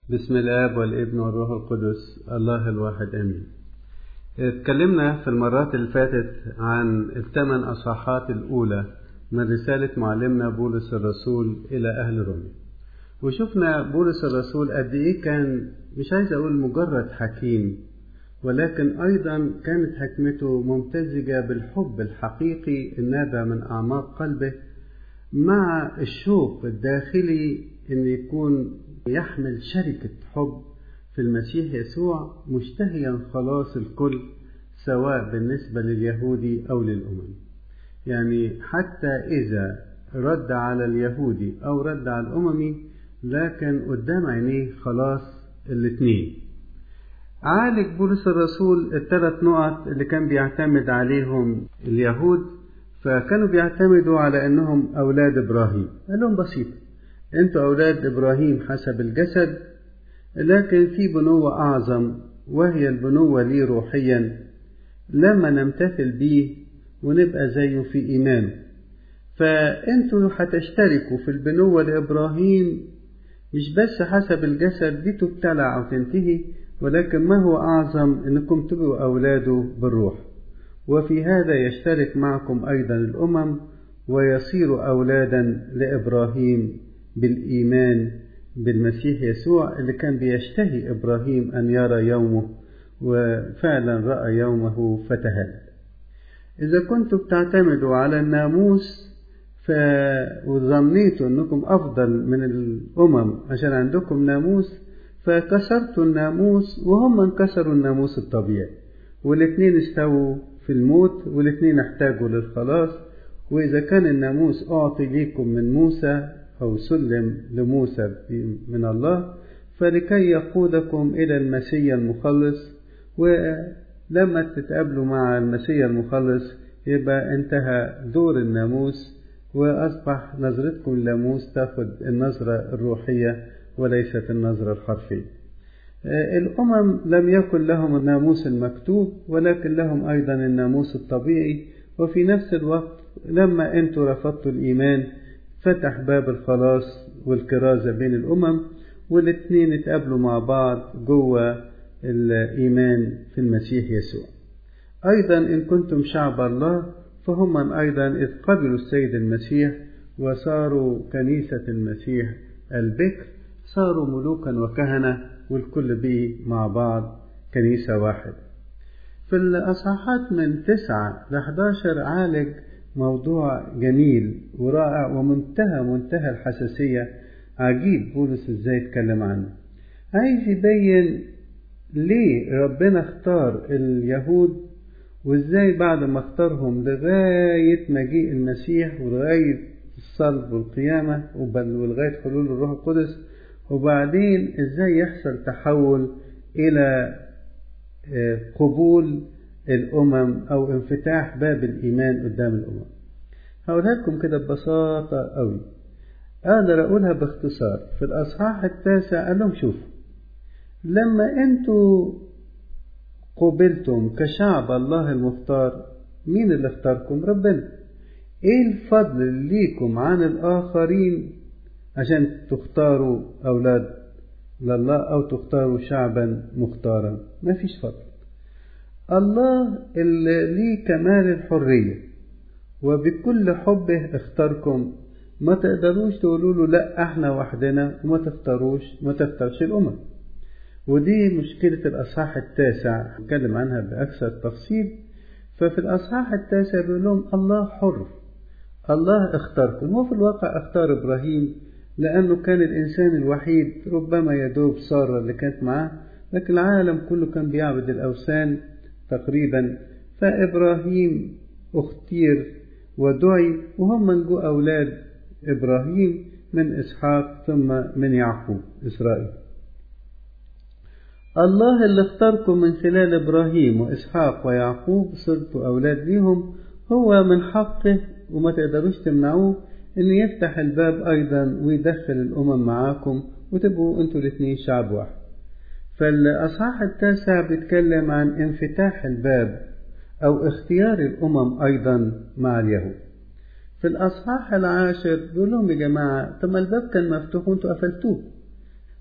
بسم الاب والابن والروح القدس الله الواحد امين اتكلمنا في المرات اللي فاتت عن الثمان اصحاحات الاولى من رسالة معلمنا بولس الرسول إلى أهل روميا وشفنا بولس الرسول قد إيه كان مش عايز أقول مجرد حكيم ولكن أيضا كانت حكمته ممتزجة بالحب الحقيقي النابع من أعماق قلبه مع الشوق الداخلي أن يكون يحمل شركة حب في المسيح يسوع مشتهيا خلاص الكل سواء بالنسبة لليهودي أو للأمم يعني حتى إذا رد على اليهودي أو رد على الأممي لكن قدام عينيه خلاص الاثنين عالج بولس الرسول الثلاث نقط اللي كان بيعتمد عليهم اليهود فكانوا بيعتمدوا على انهم اولاد ابراهيم قال لهم بسيط انتوا اولاد ابراهيم حسب الجسد لكن في بنوة اعظم وهي البنوة لي روحيا لما نمتثل بيه ونبقى زيه في ايمانه فانتوا هتشتركوا في البنوة لابراهيم مش بس حسب الجسد دي تبتلع او تنتهي ولكن ما هو اعظم انكم تبقوا اولاده بالروح وفي هذا يشترك معكم أيضا الأمم ويصير أولادا لإبراهيم بالإيمان بالمسيح يسوع اللي كان بيشتهي إبراهيم أن يرى يومه وفعلا رأى يومه فتهلل إذا كنتم بتعتمدوا على الناموس ف... وظنيتوا أنكم أفضل من الأمم عشان عندكم ناموس فكسرتوا الناموس وهم انكسروا الناموس الطبيعي والاثنين استووا في الموت والاثنين احتاجوا للخلاص وإذا كان الناموس أعطي ليكم من موسى أو سلم لموسى من الله فلكي يقودكم إلى المسيح المخلص ولما تتقابلوا مع المسيح المخلص يبقى انتهى دور الناموس وأصبح نظرتكم للناموس تاخد النظرة الروحية وليست النظرة الحرفية الأمم لم يكن لهم الناموس المكتوب ولكن لهم أيضا الناموس الطبيعي وفي نفس الوقت لما أنتوا رفضتوا الإيمان فتح باب الخلاص والكرازة بين الأمم والاثنين اتقابلوا مع بعض جوه الإيمان في المسيح يسوع أيضا إن كنتم شعب الله فهم أيضا إذ قبلوا السيد المسيح وصاروا كنيسة المسيح البكر صاروا ملوكا وكهنة والكل بيه مع بعض كنيسة واحدة في الأصحاحات من تسعة ل 11 عالج موضوع جميل ورائع ومنتهى منتهى الحساسية عجيب بولس ازاي اتكلم عنه عايز يبين ليه ربنا اختار اليهود وازاي بعد ما اختارهم لغاية مجيء المسيح ولغاية الصلب والقيامة ولغاية حلول الروح القدس وبعدين ازاي يحصل تحول الى قبول الامم او انفتاح باب الايمان قدام الامم هقولها لكم كده ببساطه قوي اقدر اقولها باختصار في الاصحاح التاسع قال لهم شوفوا لما انتوا قبلتم كشعب الله المختار مين اللي اختاركم ربنا ايه الفضل اللي ليكم عن الاخرين عشان تختاروا أولاد لله أو تختاروا شعبا مختارا ما فيش فضل الله اللي ليه كمال الحرية وبكل حبه اختاركم ما تقدروش تقولوا له لا احنا وحدنا وما تختاروش ما تختارش الأمم ودي مشكلة الأصحاح التاسع نتكلم عنها بأكثر تفصيل ففي الأصحاح التاسع بيقول لهم الله حر الله اختاركم هو في الواقع اختار إبراهيم لأنه كان الإنسان الوحيد ربما يدوب سارة اللي كانت معاه لكن العالم كله كان بيعبد الأوثان تقريبا فإبراهيم اختير ودعي وهم من جو أولاد إبراهيم من إسحاق ثم من يعقوب إسرائيل الله اللي اختاركم من خلال إبراهيم وإسحاق ويعقوب صرتوا أولاد ليهم هو من حقه وما تقدروش تمنعوه ان يفتح الباب ايضا ويدخل الامم معاكم وتبقوا انتوا الاثنين شعب واحد فالاصحاح التاسع بيتكلم عن انفتاح الباب او اختيار الامم ايضا مع اليهود في الاصحاح العاشر بيقول لهم يا جماعه طب ما الباب كان مفتوح وانتوا قفلتوه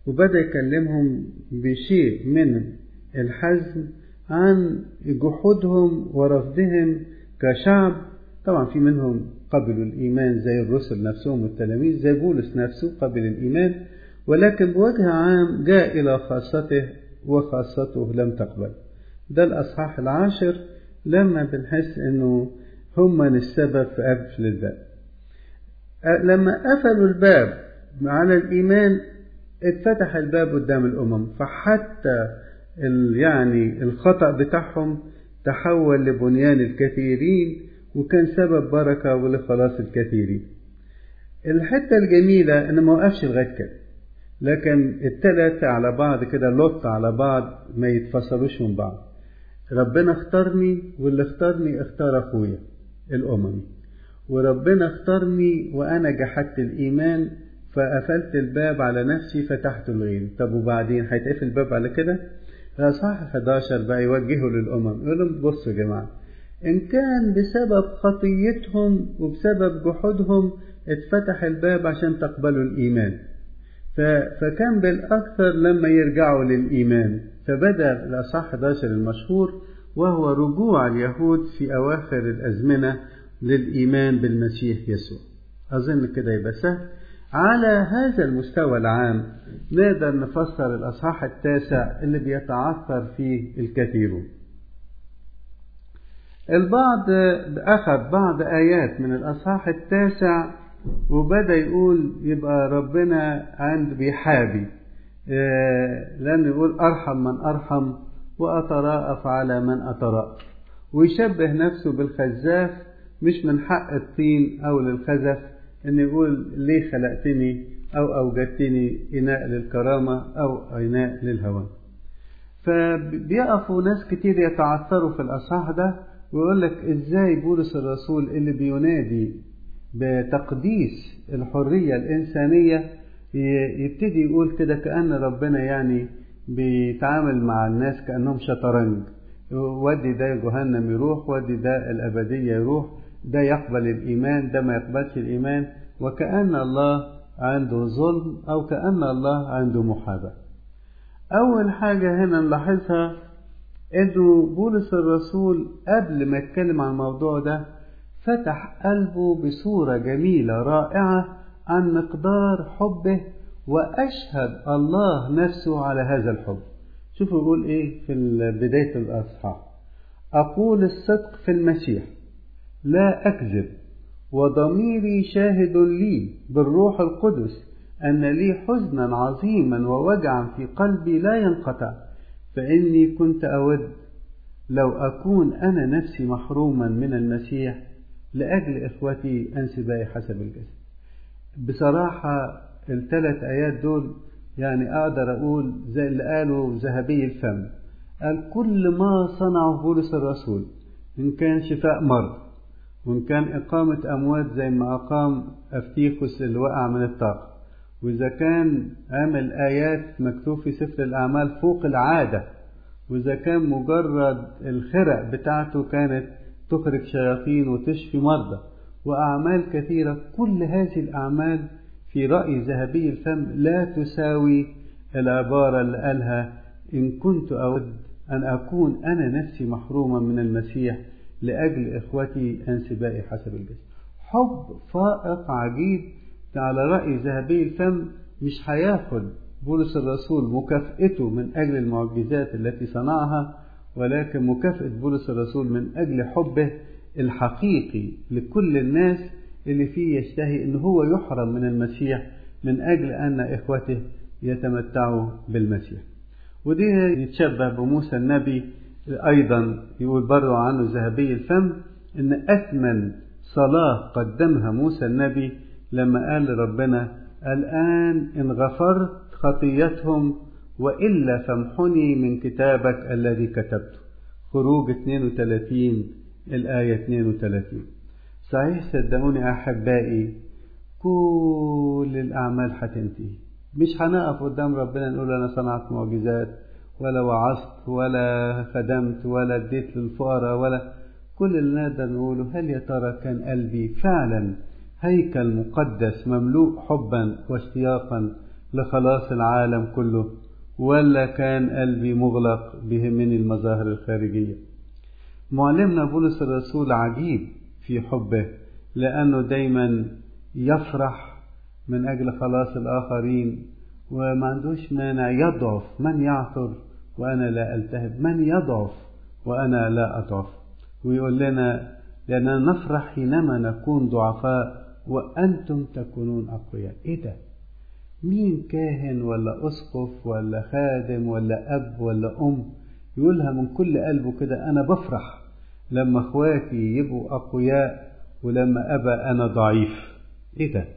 وبدأ يكلمهم بشيء من الحزم عن جحودهم ورفضهم كشعب طبعا في منهم قبلوا الإيمان زي الرسل نفسهم والتلاميذ زي بولس نفسه قبل الإيمان ولكن بوجه عام جاء إلى خاصته وخاصته لم تقبل ده الأصحاح العاشر لما بنحس إنه هم السبب في قفل الباب لما قفلوا الباب على الإيمان اتفتح الباب قدام الأمم فحتى يعني الخطأ بتاعهم تحول لبنيان الكثيرين وكان سبب بركة ولخلاص الكثيرين الحتة الجميلة إن ما وقفش لغاية كده لكن التلاتة على بعض كده لط على بعض ما يتفصلوش من بعض ربنا اختارني واللي اختارني اختار أخويا الأممي وربنا اختارني وأنا جحدت الإيمان فقفلت الباب على نفسي فتحته لغيري طب وبعدين هيتقفل الباب على كده صح 11 بقى يوجهوا للأمم يقول لهم بصوا يا جماعة إن كان بسبب خطيتهم وبسبب جحودهم اتفتح الباب عشان تقبلوا الإيمان فكان بالأكثر لما يرجعوا للإيمان فبدأ الأصحاح 11 المشهور وهو رجوع اليهود في أواخر الأزمنة للإيمان بالمسيح يسوع أظن كده يبقى سهل على هذا المستوى العام نقدر نفسر الأصحاح التاسع اللي بيتعثر فيه الكثيرون البعض أخذ بعض آيات من الأصحاح التاسع وبدأ يقول يبقى ربنا عند بيحابي لأنه يقول أرحم من أرحم وأتراءف على من أتراءف ويشبه نفسه بالخزاف مش من حق الطين أو للخزف إن يقول ليه خلقتني أو أوجدتني إناء للكرامة أو إناء للهوان فبيقفوا ناس كتير يتعثروا في الأصحاح ده ويقول لك إزاي بولس الرسول اللي بينادي بتقديس الحرية الإنسانية يبتدي يقول كده كأن ربنا يعني بيتعامل مع الناس كأنهم شطرنج ودي ده جهنم يروح ودي ده الأبدية يروح ده يقبل الإيمان ده ما يقبلش الإيمان وكأن الله عنده ظلم أو كأن الله عنده محاباة أول حاجة هنا نلاحظها إنه بولس الرسول قبل ما يتكلم عن الموضوع ده فتح قلبه بصورة جميلة رائعة عن مقدار حبه وأشهد الله نفسه على هذا الحب شوفوا يقول إيه في بداية الأصحاح أقول الصدق في المسيح لا أكذب وضميري شاهد لي بالروح القدس أن لي حزنا عظيما ووجعا في قلبي لا ينقطع فإني كنت أود لو أكون أنا نفسي محروما من المسيح لأجل إخوتي أنسبائي حسب الجسد بصراحة الثلاث آيات دول يعني أقدر أقول زي اللي قالوا ذهبي الفم قال كل ما صنعه بولس الرسول إن كان شفاء مرض وإن كان إقامة أموات زي ما أقام أفتيخوس اللي وقع من الطاقة وإذا كان عمل آيات مكتوب في سفر الأعمال فوق العادة وإذا كان مجرد الخرق بتاعته كانت تخرج شياطين وتشفي مرضى وأعمال كثيرة كل هذه الأعمال في رأي ذهبي الفم لا تساوي العبارة اللي قالها إن كنت أود أن أكون أنا نفسي محروما من المسيح لأجل إخوتي أنسبائي حسب الجسد حب فائق عجيب على رأي ذهبي الفم مش هياخد بولس الرسول مكافئته من أجل المعجزات التي صنعها ولكن مكافأة بولس الرسول من أجل حبه الحقيقي لكل الناس اللي فيه يشتهي أن هو يحرم من المسيح من أجل أن إخوته يتمتعوا بالمسيح ودي يتشبه بموسى النبي أيضا يقول برضو عنه ذهبي الفم أن أثمن صلاة قدمها موسى النبي لما قال لربنا الآن إن غفرت خطيتهم وإلا فامحني من كتابك الذي كتبته خروج 32 الآية 32 صحيح صدقوني أحبائي كل الأعمال هتنتهي مش هنقف قدام ربنا نقول أنا صنعت معجزات ولا وعظت ولا خدمت ولا اديت للفقراء ولا كل اللي نقدر نقوله هل يا ترى كان قلبي فعلا هيكل مقدس مملوء حبا واشتياقا لخلاص العالم كله ولا كان قلبي مغلق بيهمني المظاهر الخارجية معلمنا بولس الرسول عجيب في حبه لأنه دايما يفرح من أجل خلاص الآخرين وما عندوش مانع يضعف من يعثر وأنا لا ألتهب من يضعف وأنا لا أضعف ويقول لنا لأننا نفرح حينما نكون ضعفاء وأنتم تكونون أقوياء إيه ده مين كاهن ولا أسقف ولا خادم ولا أب ولا أم يقولها من كل قلبه كده أنا بفرح لما إخواتي يبقوا أقوياء ولما أبقى أنا ضعيف إيه ده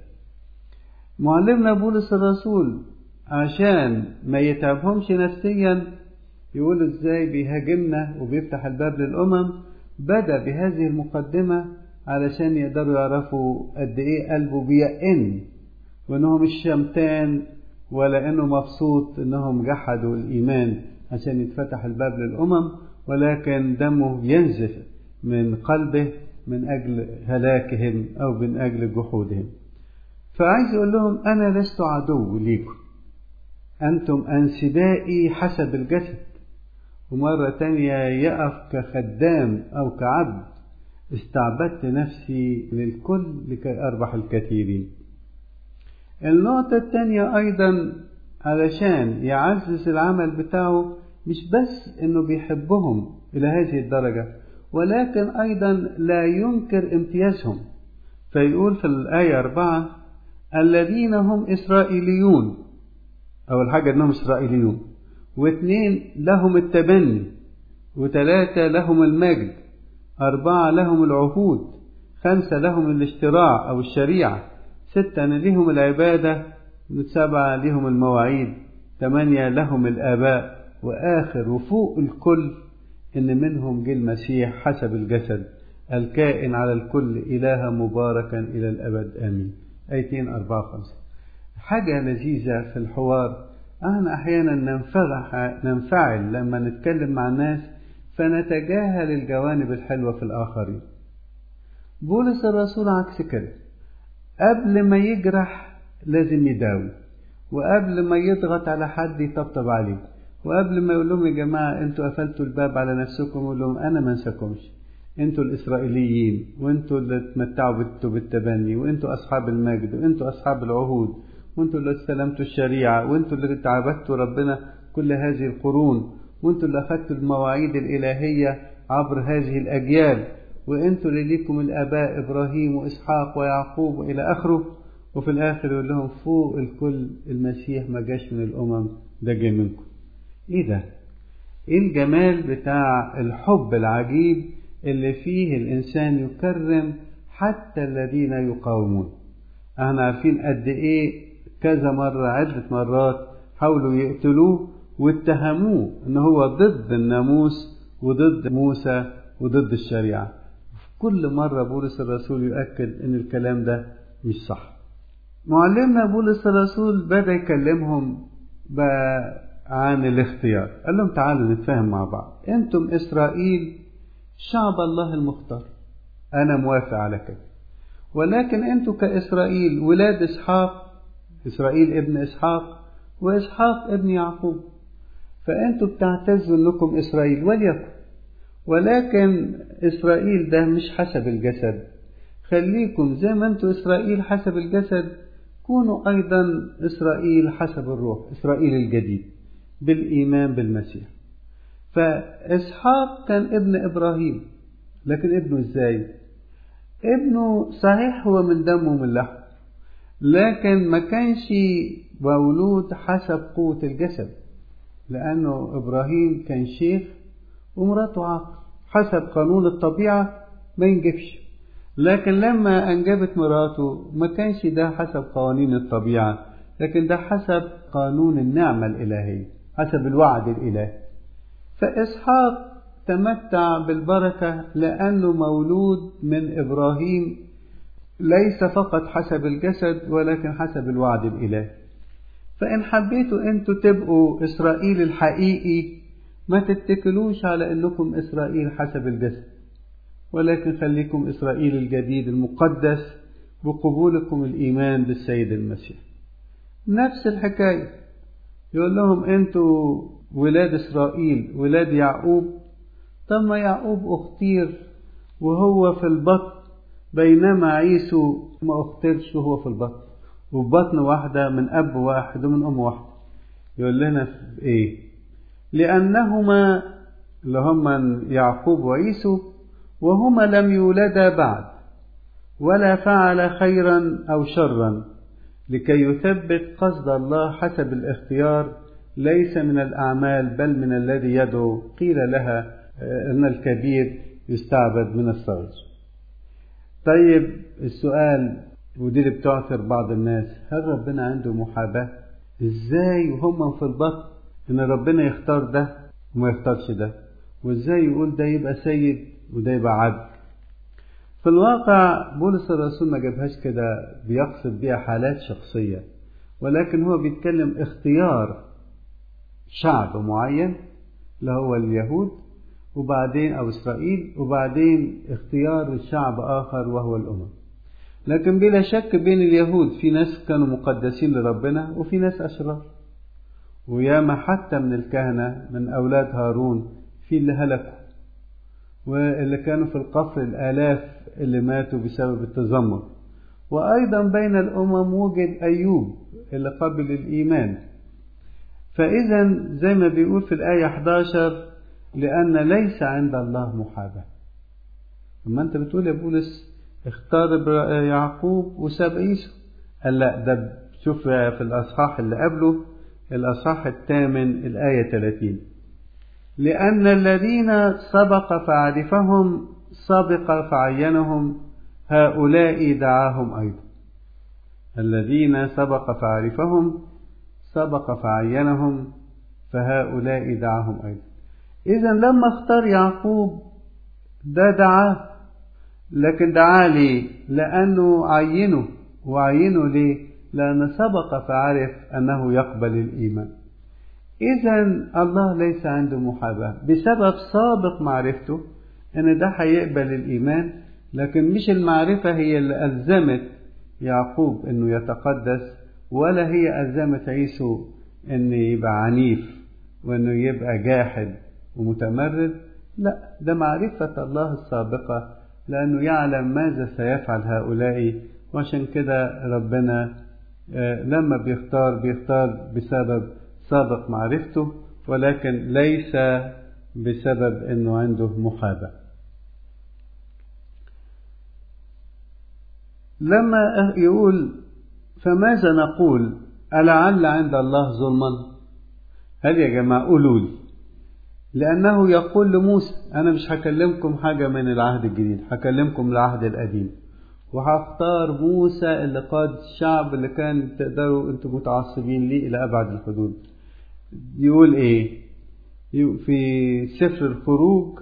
معلمنا بولس الرسول عشان ما يتعبهمش نفسيا يقول ازاي بيهاجمنا وبيفتح الباب للأمم بدأ بهذه المقدمة علشان يقدروا يعرفوا قد ايه قلبه بيئن وانه مش شمتان ولا انه مبسوط انهم جحدوا الايمان عشان يتفتح الباب للامم ولكن دمه ينزف من قلبه من اجل هلاكهم او من اجل جحودهم فعايز يقول لهم انا لست عدو ليكم انتم انسبائي حسب الجسد ومرة تانية يقف كخدام أو كعبد استعبدت نفسي للكل لكي أربح الكثيرين النقطة التانية أيضا علشان يعزز العمل بتاعه مش بس إنه بيحبهم إلى هذه الدرجة ولكن أيضا لا ينكر امتيازهم فيقول في الآية أربعة الذين هم إسرائيليون أول حاجة إنهم إسرائيليون واثنين لهم التبني وثلاثة لهم المجد أربعة لهم العهود خمسة لهم الاشتراع أو الشريعة ستة لهم العبادة سبعة لهم المواعيد ثمانية لهم الآباء وآخر وفوق الكل إن منهم جه المسيح حسب الجسد الكائن على الكل إلها مباركا إلى الأبد آمين آيتين أربعة خمسة حاجة لذيذة في الحوار احنا احيانا ننفعل ننفعل لما نتكلم مع الناس فنتجاهل الجوانب الحلوه في الاخرين بولس الرسول عكس كده قبل ما يجرح لازم يداوي وقبل ما يضغط على حد يطبطب عليه وقبل ما يقول لهم يا جماعه انتوا قفلتوا الباب على نفسكم يقول لهم انا ما انساكمش انتوا الاسرائيليين وانتوا اللي اتمتعوا بالتبني وانتوا اصحاب المجد وانتوا اصحاب العهود وانتوا اللي استلمتوا الشريعة وانتوا اللي تعبدتوا ربنا كل هذه القرون وانتوا اللي أخذتوا المواعيد الإلهية عبر هذه الأجيال وانتوا اللي ليكم الآباء إبراهيم وإسحاق ويعقوب وإلى آخره وفي الآخر يقول لهم فوق الكل المسيح ما جاش من الأمم ده جه منكم إيه ده؟ إيه الجمال بتاع الحب العجيب اللي فيه الإنسان يكرم حتى الذين يقاومون احنا عارفين قد ايه كذا مرة عدة مرات حاولوا يقتلوه واتهموه ان هو ضد الناموس وضد موسى وضد الشريعة في كل مرة بولس الرسول يؤكد ان الكلام ده مش صح معلمنا بولس الرسول بدأ يكلمهم عن الاختيار قال لهم تعالوا نتفاهم مع بعض انتم اسرائيل شعب الله المختار انا موافق على كده ولكن انتم كاسرائيل ولاد اسحاق إسرائيل ابن إسحاق وإسحاق ابن يعقوب فأنتوا بتعتزوا أنكم إسرائيل وليكن ولكن إسرائيل ده مش حسب الجسد خليكم زي ما أنتوا إسرائيل حسب الجسد كونوا أيضا إسرائيل حسب الروح إسرائيل الجديد بالإيمان بالمسيح فإسحاق كان ابن إبراهيم لكن ابنه إزاي ابنه صحيح هو من دمه ومن لحمه لكن ما كانش مولود حسب قوة الجسد لأنه إبراهيم كان شيخ ومراته عاقل حسب قانون الطبيعة ما ينجبش لكن لما أنجبت مراته ما كانش ده حسب قوانين الطبيعة لكن ده حسب قانون النعمة الإلهية حسب الوعد الإلهي فإسحاق تمتع بالبركة لأنه مولود من إبراهيم ليس فقط حسب الجسد ولكن حسب الوعد الإلهي فإن حبيتوا أنتوا تبقوا إسرائيل الحقيقي ما تتكلوش على أنكم إسرائيل حسب الجسد ولكن خليكم إسرائيل الجديد المقدس بقبولكم الإيمان بالسيد المسيح نفس الحكاية يقول لهم انتوا ولاد إسرائيل ولاد يعقوب طب ما يعقوب اختير وهو في البطن بينما عيسو ما اخترش وهو في البطن وفي بطن واحدة من أب واحد ومن أم واحدة يقول لنا في إيه لأنهما اللي هما يعقوب وعيسو وهما لم يولدا بعد ولا فعل خيرا أو شرا لكي يثبت قصد الله حسب الاختيار ليس من الأعمال بل من الذي يدعو قيل لها أن الكبير يستعبد من الصغير طيب السؤال ودي اللي بتعثر بعض الناس هل ربنا عنده محاباة ازاي وهم في البطن ان ربنا يختار ده وما يختارش ده وازاي يقول ده يبقى سيد وده يبقى عبد في الواقع بولس الرسول ما جابهاش كده بيقصد بيها حالات شخصية ولكن هو بيتكلم اختيار شعب معين اللي هو اليهود وبعدين أو إسرائيل وبعدين اختيار الشعب آخر وهو الأمم لكن بلا شك بين اليهود في ناس كانوا مقدسين لربنا وفي ناس أشرار وياما حتى من الكهنة من أولاد هارون في اللي هلكوا واللي كانوا في القفر الآلاف اللي ماتوا بسبب التذمر وأيضا بين الأمم وجد أيوب اللي قبل الإيمان فإذا زي ما بيقول في الآية 11 لأن ليس عند الله محاباة أما أنت بتقول يا بولس اختار يعقوب وساب عيسو قال لا ده شوف في الأصحاح اللي قبله الأصحاح الثامن الآية 30 لأن الذين سبق فعرفهم سبق فعينهم هؤلاء دعاهم أيضا الذين سبق فعرفهم سبق فعينهم فهؤلاء دعاهم أيضا إذا لما اختار يعقوب ده دعاه لكن دعاه ليه؟ لأنه عينه وعينه ليه؟ لأن سبق فعرف أنه يقبل الإيمان إذا الله ليس عنده محاباة بسبب سابق معرفته أن ده هيقبل الإيمان لكن مش المعرفة هي اللي ألزمت يعقوب أنه يتقدس ولا هي ألزمت عيسو أنه يبقى عنيف وأنه يبقى جاحد ومتمرد لا ده معرفة الله السابقة لأنه يعلم ماذا سيفعل هؤلاء وعشان كده ربنا لما بيختار بيختار بسبب سابق معرفته ولكن ليس بسبب انه عنده محابة لما يقول فماذا نقول ألعل عند الله ظلما هل يا جماعة قولوا لي لأنه يقول لموسى أنا مش هكلمكم حاجة من العهد الجديد هكلمكم العهد القديم وهختار موسى اللي قاد الشعب اللي كان تقدروا انتم متعصبين ليه إلى أبعد الحدود يقول إيه في سفر الخروج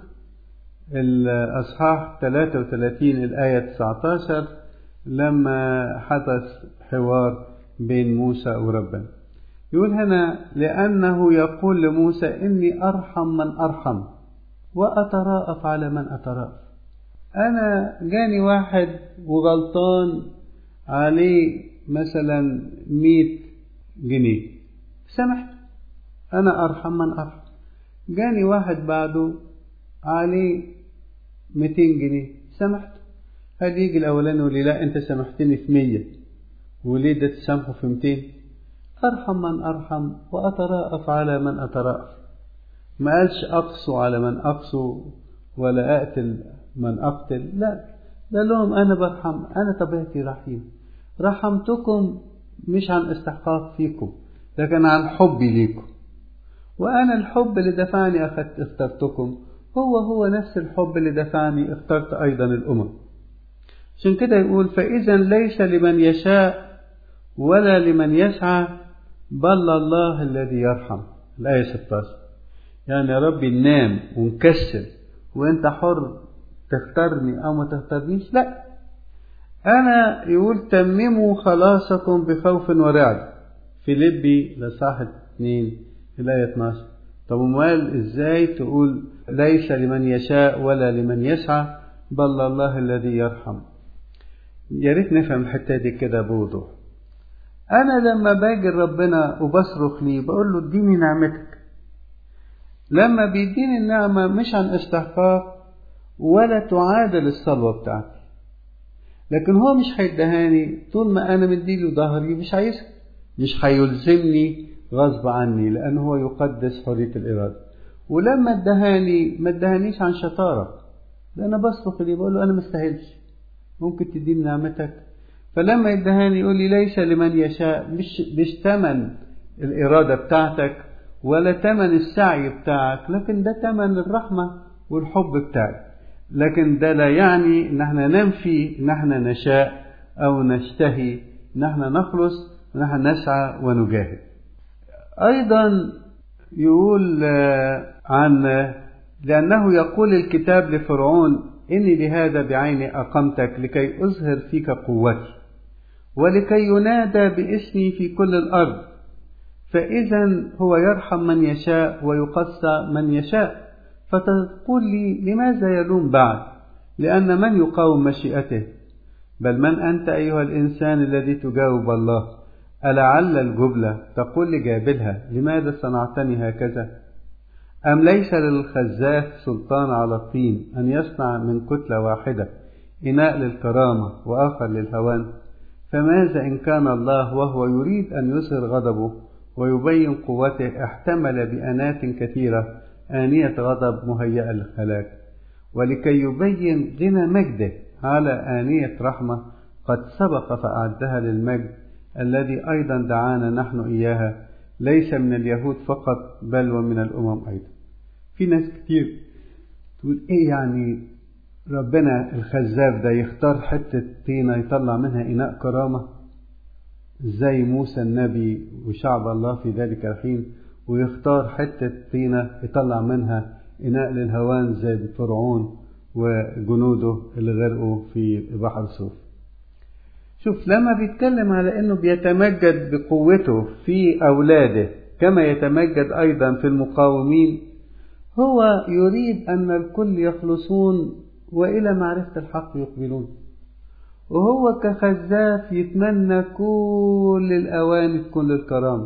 الأصحاح 33 الآية 19 لما حدث حوار بين موسى وربنا يقول هنا لأنه يقول لموسى إني أرحم من أرحم وأتراءف على من أتراءف أنا جاني واحد وغلطان عليه مثلا مية جنيه سمحت أنا أرحم من أرحم جاني واحد بعده عليه ميتين جنيه سمحت هل يجي الأولاني يقول لي لا أنت سامحتني في مية وليه ده تسامحه في ميتين أرحم من أرحم وأتراءف على من أتراءف ما قالش أقسو على من أقسو ولا أقتل من أقتل لا ده لهم أنا برحم أنا طبيعتي رحيم رحمتكم مش عن استحقاق فيكم لكن عن حبي ليكم وأنا الحب اللي دفعني أخذت اخترتكم هو هو نفس الحب اللي دفعني اخترت أيضا الأمم عشان كده يقول فإذا ليس لمن يشاء ولا لمن يسعى بل الله الذي يرحم الآية 16 يعني يا ربي ننام ونكسل وانت حر تختارني او ما تختارنيش لا انا يقول تمموا خلاصكم بخوف ورعد في لبي لصاحب 2 الآية 12 طب امال ازاي تقول ليس لمن يشاء ولا لمن يسعى بل الله الذي يرحم يا ريت نفهم الحته دي كده بوضوح أنا لما باجي ربنا وبصرخ ليه بقول له اديني نعمتك لما بيديني النعمة مش عن استحقاق ولا تعادل الصلوة بتاعتي لكن هو مش هيدهاني طول ما أنا مديله ظهري مش عايزها مش هيلزمني غصب عني لأن هو يقدس حرية الإرادة ولما ادهاني ما ادهانيش عن شطارة ده أنا بصرخ ليه بقول له أنا مستاهلش ممكن تديني نعمتك فلما يدهاني يقول لي ليس لمن يشاء مش مش ثمن الإرادة بتاعتك ولا ثمن السعي بتاعك لكن ده ثمن الرحمة والحب بتاعك لكن ده لا يعني ان احنا ننفي ان احنا نشاء او نشتهي ان احنا نخلص ان احنا نسعى ونجاهد ايضا يقول عن لانه يقول الكتاب لفرعون اني لهذا بعيني اقمتك لكي اظهر فيك قوتي ولكي ينادى باسمي في كل الارض فاذا هو يرحم من يشاء ويقسى من يشاء فتقول لي لماذا يلوم بعد لأن من يقاوم مشيئته بل من أنت أيها الإنسان الذي تجاوب الله ألعل الجبلة تقول لجابلها لماذا صنعتني هكذا أم ليس للخزاف سلطان على الطين أن يصنع من كتلة واحدة إناء للكرامة وآخر للهوان فماذا إن كان الله وهو يريد أن يظهر غضبه ويبين قوته احتمل بأنات كثيرة آنية غضب مهيئة للهلاك ولكي يبين غنى مجده على آنية رحمة قد سبق فأعدها للمجد الذي أيضا دعانا نحن إياها ليس من اليهود فقط بل ومن الأمم أيضا في ناس كتير تقول إيه يعني ربنا الخزاف ده يختار حتة طينة يطلع منها إناء كرامة زي موسى النبي وشعب الله في ذلك الحين ويختار حتة طينة يطلع منها إناء للهوان زي فرعون وجنوده اللي غرقوا في بحر صوف شوف لما بيتكلم على انه بيتمجد بقوته في اولاده كما يتمجد ايضا في المقاومين هو يريد ان الكل يخلصون والى معرفه الحق يقبلون وهو كخزاف يتمنى كل الاواني تكون للكرامه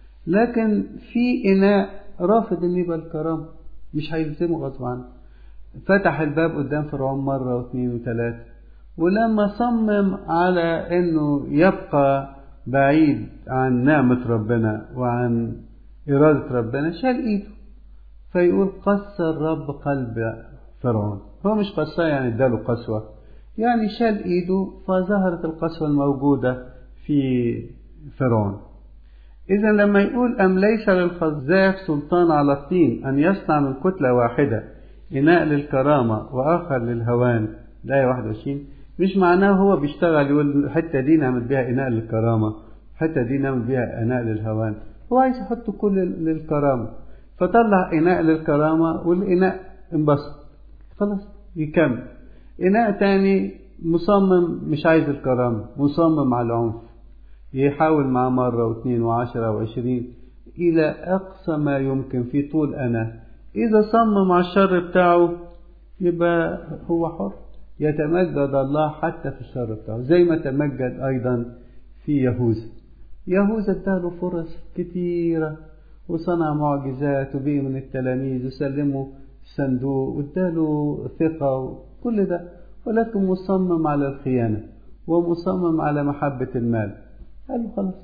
لكن في اناء رافض ان يبقى الكرامه مش هيلزمه غصب عنه فتح الباب قدام فرعون مره واثنين وثلاثه ولما صمم على انه يبقى بعيد عن نعمة ربنا وعن إرادة ربنا شال إيده فيقول قسى الرب قلب فرعون هو مش قساه يعني اداله قسوة يعني شال إيده فظهرت القسوة الموجودة في فرعون إذا لما يقول أم ليس للخزاف سلطان على الطين أن يصنع من كتلة واحدة إناء للكرامة وآخر للهوان الآية 21 مش معناه هو بيشتغل يقول الحته دي نعمل بيها اناء للكرامه الحته دي نعمل بيها اناء للهوان هو عايز يحط كل للكرامه فطلع اناء للكرامه والاناء انبسط خلاص يكمل اناء تاني مصمم مش عايز الكرامه مصمم على العنف يحاول معاه مرة واثنين وعشرة وعشرين إلى أقصى ما يمكن في طول أنا إذا صمم على الشر بتاعه يبقى هو حر يتمجد الله حتى في الشر بتاعه زي ما تمجد أيضا في يهوذا يهوذا اداله فرص كتيرة وصنع معجزات وبيه من التلاميذ وسلمه الصندوق واداله ثقة وكل ده ولكن مصمم على الخيانة ومصمم على محبة المال قال له خلاص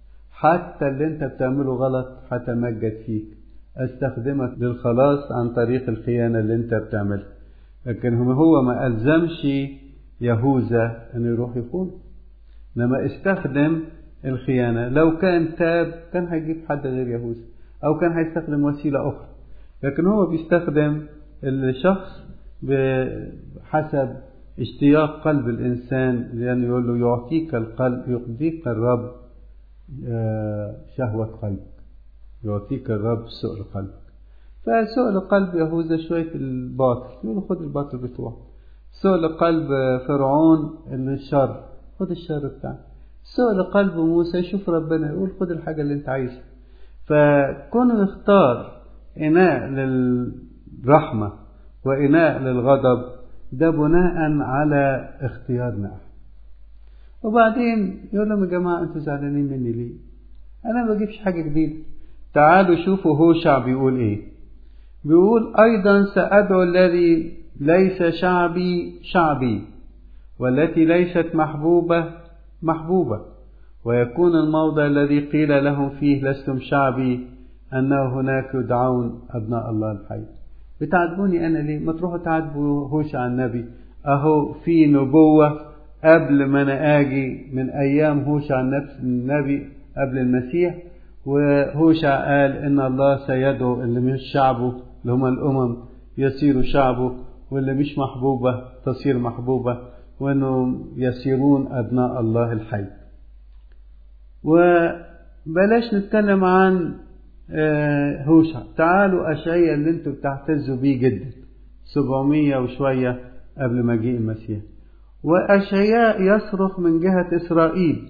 حتى اللي انت بتعمله غلط هتمجد فيك استخدمك للخلاص عن طريق الخيانة اللي انت بتعملها لكن هو ما ألزمش يهوذا أن يروح يخون لما استخدم الخيانة لو كان تاب كان هيجيب حد غير يهوذا أو كان هيستخدم وسيلة أخرى لكن هو بيستخدم الشخص بحسب اشتياق قلب الإنسان لأن يقول له يعطيك القلب يقضيك الرب شهوة قلبك يعطيك الرب سؤل قلبك فسؤل قلب يهوذا شوية الباطل يقول خد الباطل بتوعه سؤل قلب فرعون الشر خد الشر بتاعه سؤل قلب موسى يشوف ربنا يقول خد الحاجة اللي انت عايزها فكونه يختار إناء للرحمة وإناء للغضب ده بناء على اختيارنا وبعدين يقول لهم يا جماعة أنتوا زعلانين مني ليه؟ أنا ما بجيبش حاجة جديدة تعالوا شوفوا هوشع بيقول إيه بيقول أيضا سأدعو الذي ليس شعبي شعبي والتي ليست محبوبة محبوبة ويكون الموضع الذي قيل لهم فيه لستم شعبي أنه هناك يدعون أبناء الله الحي بتعاتبوني أنا ليه ما تروحوا تعاتبوا هوشع النبي أهو في نبوة قبل ما أنا آجي من أيام هوشع النبي قبل المسيح وهوشع قال إن الله سيدعو اللي مش شعبه اللي هم الأمم يصيروا شعبه واللي مش محبوبة تصير محبوبة وأنهم يصيرون أبناء الله الحي وبلاش نتكلم عن هوشع تعالوا أشعية اللي انتوا بتعتزوا بيه جدا 700 وشوية قبل مجيء المسيح وأشعياء يصرخ من جهة إسرائيل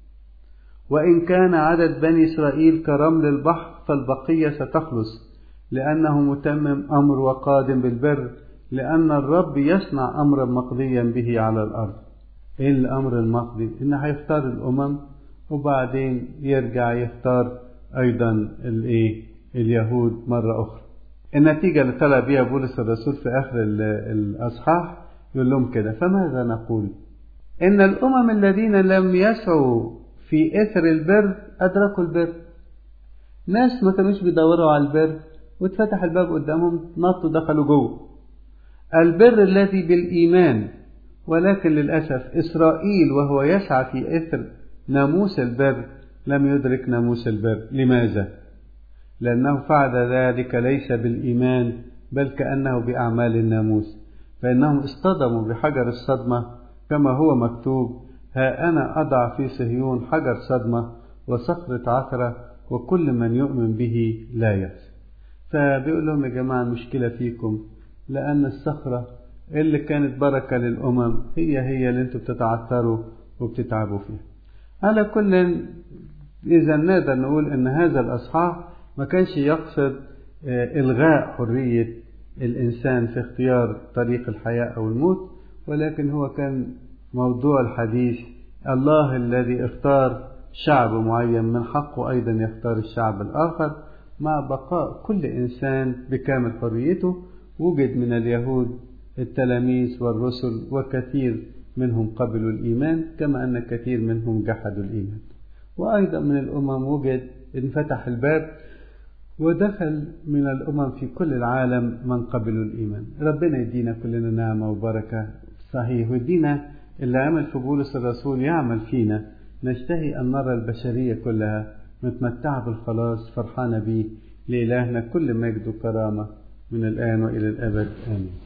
وإن كان عدد بني إسرائيل كرمل البحر فالبقية ستخلص لأنه متمم أمر وقادم بالبر لأن الرب يصنع أمرا مقضيا به على الأرض إيه الأمر المقضي؟ إن هيختار الأمم وبعدين يرجع يختار أيضا الإيه؟ اليهود مرة أخرى النتيجة اللي طلع بيها بولس الرسول في آخر الأصحاح يقول لهم كده فماذا نقول إن الأمم الذين لم يسعوا في إثر البر أدركوا البر ناس ما كانوش بيدوروا على البر واتفتح الباب قدامهم نطوا دخلوا جوه البر الذي بالإيمان ولكن للأسف إسرائيل وهو يسعى في إثر ناموس البر لم يدرك ناموس البر لماذا؟ لأنه فعل ذلك ليس بالإيمان بل كأنه بأعمال الناموس فإنهم اصطدموا بحجر الصدمة كما هو مكتوب ها أنا أضع في صهيون حجر صدمة وصخرة عثرة وكل من يؤمن به لا يأس فبيقول لهم يا جماعة المشكلة فيكم لأن الصخرة اللي كانت بركة للأمم هي هي اللي انتوا بتتعثروا وبتتعبوا فيها على كل إذا نقدر نقول أن هذا الأصحاح ما كانش يقصد إلغاء حرية الإنسان في اختيار طريق الحياة أو الموت ولكن هو كان موضوع الحديث الله الذي اختار شعب معين من حقه أيضا يختار الشعب الآخر مع بقاء كل إنسان بكامل حريته وجد من اليهود التلاميذ والرسل وكثير منهم قبلوا الإيمان كما أن كثير منهم جحدوا الإيمان وأيضا من الأمم وجد انفتح الباب ودخل من الأمم في كل العالم من قبلوا الإيمان ربنا يدينا كلنا نعمة وبركة صحيح ويدينا اللي عمل في بولس الرسول يعمل فينا نشتهي أن نرى البشرية كلها متمتعة بالخلاص فرحانة به لإلهنا كل مجد وكرامة من الآن وإلى الأبد آمين